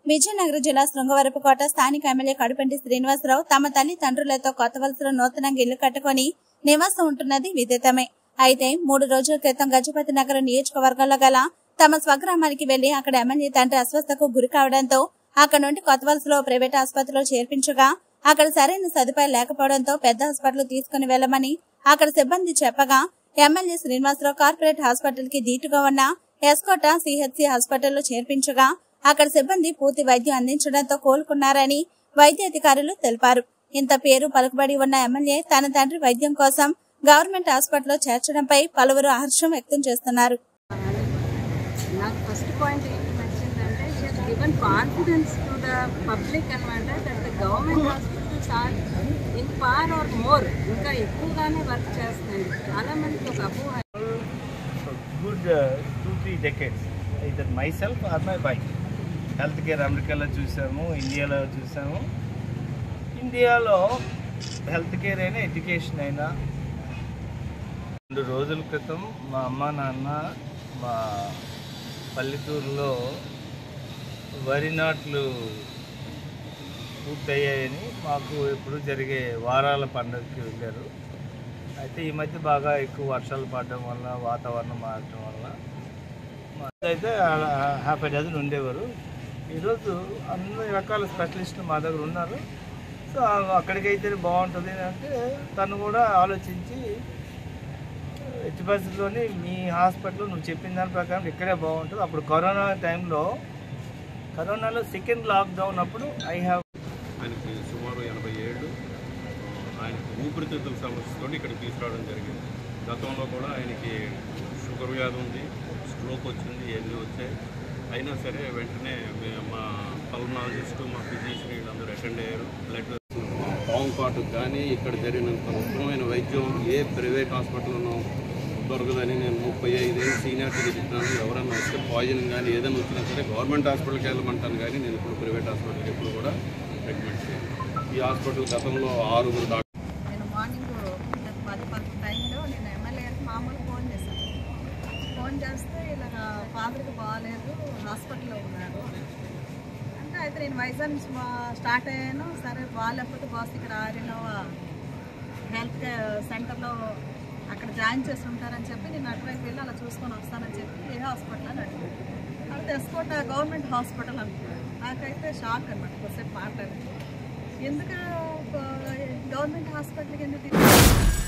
విజయనగరం జిల్లా శృంగవరపుకోట స్థానిక ఎమ్మెల్యే కడుపెంటి శ్రీనివాసరావు తమ తల్లి తండ్రులతో కొత్త వలసలో నూతనంగా ఇల్లు కట్టుకుని నివాసం ఉంటున్నది విదితమే అయితే మూడు రోజుల క్రితం గజపతి నగరం నియోజకవర్గంలో గల తమ స్వగ్రామానికి వెళ్లి అక్కడ ఎమ్మెల్యే తండ్రి అస్వస్థకు గురి కావడంతో అక్కడ నుండి కొత్త వలసలో ప్రైవేట్ ఆసుపత్రిలో చేర్పించగా అక్కడ సరైన సదుపాయం లేకపోవడంతో పెద్ద హాస్పిటల్ తీసుకుని వెళ్లమని అక్కడ సిబ్బంది చెప్పగా ఎమ్మెల్యే శ్రీనివాసరావు కార్పొరేట్ హాస్పిటల్ కి దీటుగా ఉన్న ఎస్కోట సిహెచ్సి హాస్పిటల్లో చేర్పించగా అక్కడ సిబ్బంది పూర్తి వైద్యం అందించడంతో కోలుకున్నారని వైద్య అధికారులు తెలిపారు ఇంత పేరు పలుకుబడి ఉన్న ఎమ్మెల్యే తన తండ్రి వైద్యం కోసం గవర్నమెంట్ హాస్పిటల్లో చేర్చడంపై పలువురు హర్షం వ్యక్తం చేస్తున్నారు నాకు ఫస్ట్ పాయింట్ ఏంటి నచ్చిందంటే she's given confidence to the public అనమాట that the government hospitals are in par are more ఇంకా ఎక్కువగానే వర్క్ చేస్తున్నాయి చాలా మందికి ఒక అపోహ good uh, two three decades either myself or my wife health care అమెరికాలో చూసాము ఇండియాలో చూసాము ఇండియాలో హెల్త్ కేర్ అయినా ఎడ్యుకేషన్ అయినా రెండు రోజుల క్రితం మా అమ్మ నాన్న మా పల్లెటూరులో వరి నాట్లు పూర్తయ్యాయని మాకు ఎప్పుడు జరిగే వారాల పండుగకి వెళ్ళారు అయితే ఈ మధ్య బాగా ఎక్కువ వర్షాలు పడడం వల్ల వాతావరణం మారడం వల్ల మా- అయితే హ్యాఫ్ ఎ డజన్ ఉండేవారు ఈరోజు అన్ని రకాల స్పెషలిస్టులు మా దగ్గర ఉన్నారు సో అక్కడికైతే బాగుంటుంది అని అంటే తను కూడా ఆలోచించి ఎట్టి పరిస్థితుల్లోని మీ హాస్పిటల్ నువ్వు చెప్పిన దాని ప్రకారం ఇక్కడే బాగుంటుంది అప్పుడు కరోనా టైంలో కరోనాలో సెకండ్ లాక్డౌన్ అప్పుడు ఐ హ్యావ్ ఆయనకి సుమారు ఎనభై ఏళ్ళు ఆయనకి ఊపిరితిత్తుల సమస్యతో ఇక్కడికి తీసుకురావడం జరిగింది గతంలో కూడా ఆయనకి షుగర్ వ్యాధి ఉంది స్ట్రోక్ వచ్చింది ఇవన్నీ వచ్చాయి అయినా సరే వెంటనే మే- మా పల్మనాలజిస్టు మా ఫిజిషియన్ వీళ్ళందరూ అటెండ్ అయ్యారు బ్లడ్ పాము కాటుకు కానీ ఇక్కడ జరిగినంత ఉత్తమమైన వైద్యం ఏ ప్రైవేట్ హాస్పిటల్లోనూ దొరకదని నేను ముప్పై ఐదేళ్ళు సీనియారిటీ చెప్తున్నాను ఎవరైనా వస్తే పాయిజన్ కానీ ఏదైనా వచ్చినా సరే గవర్నమెంట్ హాస్పిటల్కి వెళ్ళమంటాను కానీ నేను ఇప్పుడు ప్రైవేట్ హాస్పిటల్కి ఎప్పుడు కూడా రికమెండ్ చేయను ఈ హాస్పిటల్ గతంలో ఆరుగురు డాక్టర్ నేను మార్నింగ్ పది పదకొండు టైంలో నేను ఎమ్మెల్యే గారికి మామూలు ఫోన్ చేశాను ఫోన్ చేస్తే ఇలాగ ఫాదర్కి బాగాలేదు హాస్పిటల్లో ఉన్నారు అంటే అయితే నేను వైజాగ్ నుంచి మా- స్టార్ట్ అయ్యాను సరే బాగాలేకపోతే బాస్ ఇక్కడ ఆరినోవా హెల్త్ కేర్ సెంటర్లో అక్కడ జాయిన్ చేసి ఉంటారని చెప్పి నేను అటువైపు వెళ్ళి అలా చూసుకొని వస్తానని చెప్పి ఏ హాస్పిటల్ అని అడిగాను అది ఎస్కోట గవర్నమెంట్ హాస్పిటల్ అనుకున్నాను నాకైతే షాక్ అనమాట కొద్దిసేపు మాట్లాడి ఎందుకు గవర్నమెంట్ హాస్పిటల్కి ఎందుకు తీసుకెళ్ళారు?